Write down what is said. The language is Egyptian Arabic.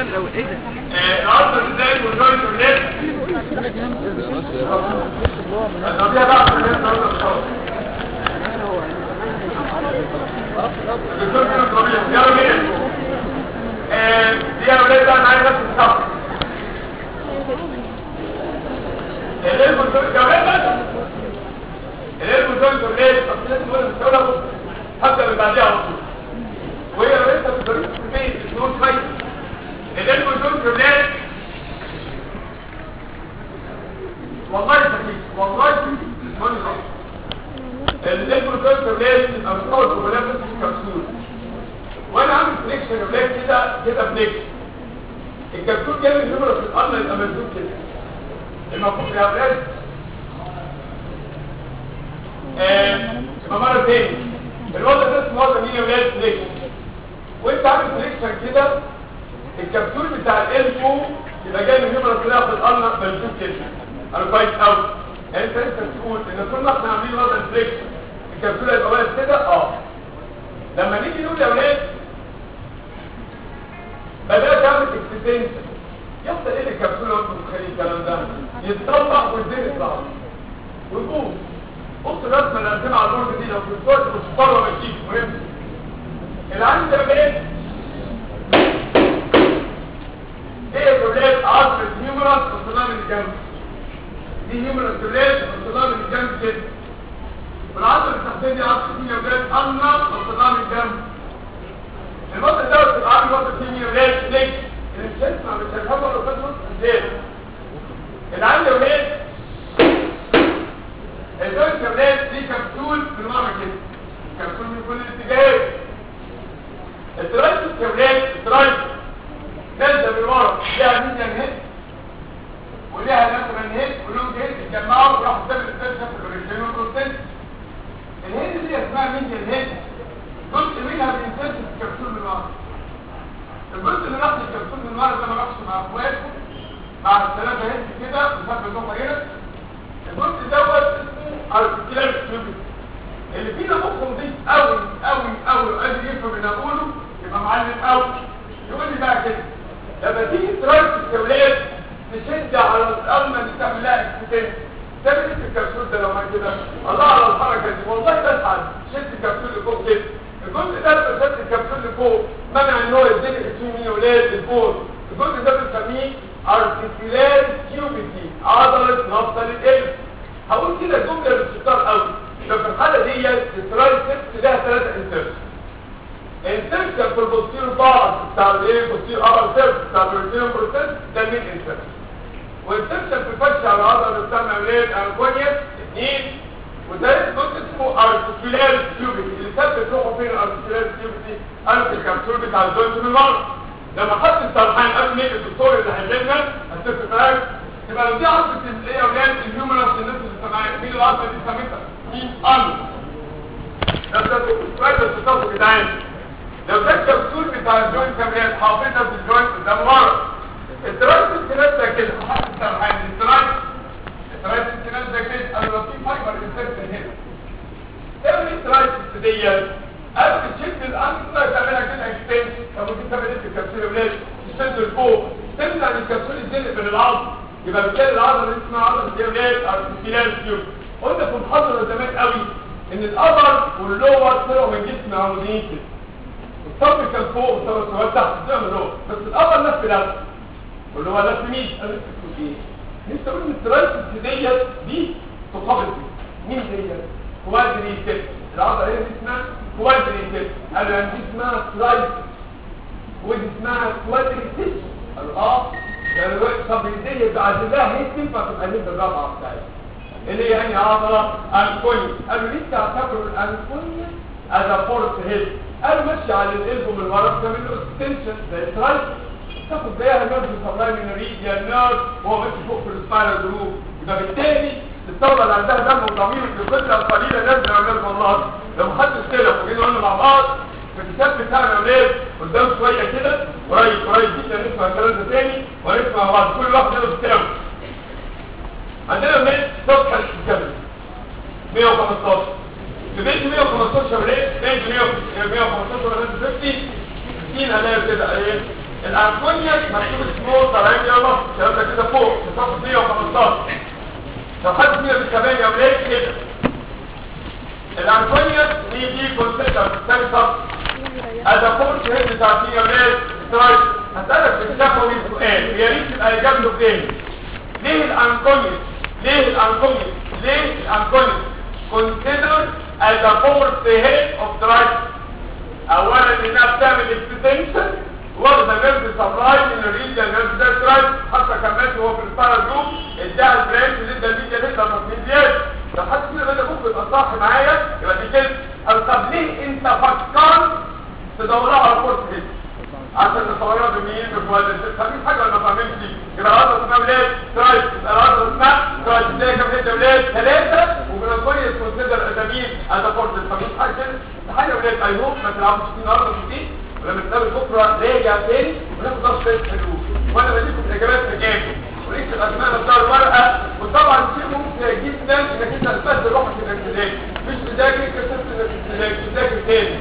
الاول ايه ده الارض ازاي والجوينت والليل هتقضيها بقى في الليل النهارده الصبح الدكتور كده طبيعي يلا بينا آه، دي يا ولاد بقى معايا نفس الصف الليل والجوينت يا ولاد بقى الليل والجوينت والليل اصل لازم نقول الدوله بص هبدا من بعديها على طول وهي لو انت في طريق في البيت النور كويس الليل والجوينت والليل والله سخيف والله سخيف اسمعني صح الانفلونزا ليه او صوت ولا بس كبسول وانا عامل فليكشن ولا كده كده فليكشن الكبسول جاي من نمره في الارض يبقى ممسوك كده المفروض يا اولاد آه يبقى مره تاني الوضع ده اسمه وضع مين يا اولاد فليكشن وانت عامل فليكشن كده الكبسول بتاع الانفو يبقى جاي من نمره في الارض ممسوك كده انا كويس قوي يعني انت انت تقول ان طول ما احنا عاملين وضع فليكشن الكبسوله يبقى واقف كده اه لما نيجي نقول يا ولاد بدات اعمل اكستنشن يحصل ايه للكبسوله وانتم متخيلين الكلام ده يتطبق والدنيا يطلع ويقوم بص الرسمه اللي قدمها على البورد دي لو في الصوت مش بره ماشيين مهم العين ده ايه ايه يا ولاد عصر الهيومرس وصلنا من الجنب دي هيومرس ولاد وصلنا من الجنب كده والعضله التحتيه دي عضله كيمياء ولاد أمنا وصلنا من الجنب الموضوع ده بتبقى عامل وضع كيمياء ولاد ليك اللي مش هيسمع مش هيفهم ولا فاهم نص ازاي العين يا ولاد الدول يا ولاد دي كبسول بالمعنى كده كبسول من كل الاتجاهات الترايتس يا ولاد الترايتس نازله من ورا ليها ميديان هيد وليها لاترال هيد ولونج هيد اتجمعوا وراحوا قدام الاستشفاء في الرجلين والبروستات الهيد دي اسمها ميديان هيد جزء منها بينتج في الكبسول من ورا الجزء اللي راح للكبسول من ورا ده ما راحش مع اخواته مع الثلاثه هيد كده وساب لهم هنا الجزء دوت اسمه ارتكيلار كيوبيك اللي فينا مخه نضيف قوي قوي قوي وقادر يفهم اللي اقوله يبقى معلم قوي يقول لي بقى كده لما تيجي ترايت الكولات تشد على الألمة دي تعمل لها اكستنس تعمل ايه في الكبسول ده لما كده الله على الحركة دي والله بسعد شد الكبسول لفوق كده الجزء ده لما شد الكبسول لفوق منع ان هو يديني اسمه مين ولاد لفوق الجزء ده بنسميه ارتكيولار كيوبيتي عضلة نفصل القلب هقول كده جملة للشطار قوي لو في الحالة دي الترايسبس لها ثلاثة انترس انترسل في البوستير بعض بتاع الايه البوستير ابر سيرف بتاع البروتين بروسيس ده مين انترسل وانترسل في الفرش على العضله اللي بتسمى اولاد انكونيا اثنين وثالث جزء اسمه ارتكيولار كيوبيك اللي ثبت روحه فين الارتكيولار كيوبيك دي قلب الكبسول بتاع الجوينت من ورا لما حد السرحان قبل ما يجي الدكتور اللي هيجيبنا هتفق معاك يبقى لو دي عضله الايه يا اولاد الهيومرس الناس اللي سامعين مين العضله دي سميتها مين ارم ده ده كويس التصرف يا جدعان لو ده الكبسول بتاع الجوينت كاميرات حافظها في الجوينت قدام ورا الترايس الكنات ده كده حد السرحان الترايس الترايس الكنات ده كده انا لو في فايبر انسكت هنا تعمل الترايس ديت قبل تشد الانسر تعملها كده اكستنس طب ودي تعمل ايه في الكبسول يا ولاد تشد لفوق تمنع ان الكبسول يتزنق من العظم يبقى بالتالي العضله اللي اسمها عضله يا ولاد ارتكيلار تيوب قلنا في محاضره زمان قوي ان الابر واللور طلعوا من جسم عموديين كده الصف كان فوق والصف الصغير تحت زي ما هو بس الابر لف لف واللي هو لف مين قال لك ايه نفسي اقول ان الترايسس ديت دي تقابل دي مين ديت كوادريتس العضله هي دي اسمها كوادريتس قالوا يعني دي اسمها ترايسس ودي اسمها كوادريتس قالوا اه يعني طب دي بعد الله هي تنفع تبقى النسبه الرابعه بتاعتها اللي هي يعني عضله انكونيا قالوا ليه تعتبر الانكونيا از فورس هيد قالوا ماشي على القلب من ورا بتعمل له اكستنشن زي الترايس تاخد زيها نيرف سبلاي من الريديال نيرف وهو ماشي فوق في السباينال جروب يبقى بالتالي الطاوله اللي عندها دم وضمير في الفتره القليله نازله يا اولاد والله لو محدش كده وجينا قلنا مع بعض في الكتاب بتاعنا يا اولاد قدام شويه كده قريب قريب جدا نسمع الكلام ده تاني ونسمع مع بعض كل واحد له كتاب عندنا من صفحه الكتاب 115 في بيت 115 ليه؟ بيت 115 ولا 50 60 هنلاقي كده ايه الانكونيا مكتوب سمول طالعين يلا الكلام ده كده فوق في صفحه 115 لو حد فينا بالثمانية يا ولاد كده الانكونيا دي دي كونسيدر ثاني صف هذا فورس هيد بتاعتي يا ولاد طيب هسألك في الشفوي سؤال يا ريت تبقى اجابته بتاني ليه الانكونيا ليه الانكونيا ليه الانكونيا considered as a fourth head of the right اولا انها بتعمل اكستنشن واخده نيرف سبلاي من الريجن نيرف دايسترايت حتى كمان هو في البارا جروب اداها البرانش اللي ادى الميديا لسه تصميم زياده لو حد كده بدا ممكن يبقى صح معايا يبقى دي كده او طب ليه انت فكرت تدورها على فورس هيد عشان تصورها بمين بكواليتي فاهمين حاجه ولا ما فاهمينش يبقى العضله اسمها ولاد ترايت يبقى العضله اسمها ترايت تلاقي كام حته ولاد ثلاثه وبنقول كونسيدر ادمين هذا فورس فاهمين حاجه كده حاجه ولاد اي هوب ما تلعبوش في النهارده في دي ولما نتقابل بكره راجع تاني وناخد ضغط شويه حلول وانا بديكم الاجابات مجاني وليس الاسماء نفسها الورقه وطبعا شيء ممتع جدا انك انت تبدل روحك انك تذاكر مش تذاكر كسبت انك تذاكر تذاكر تاني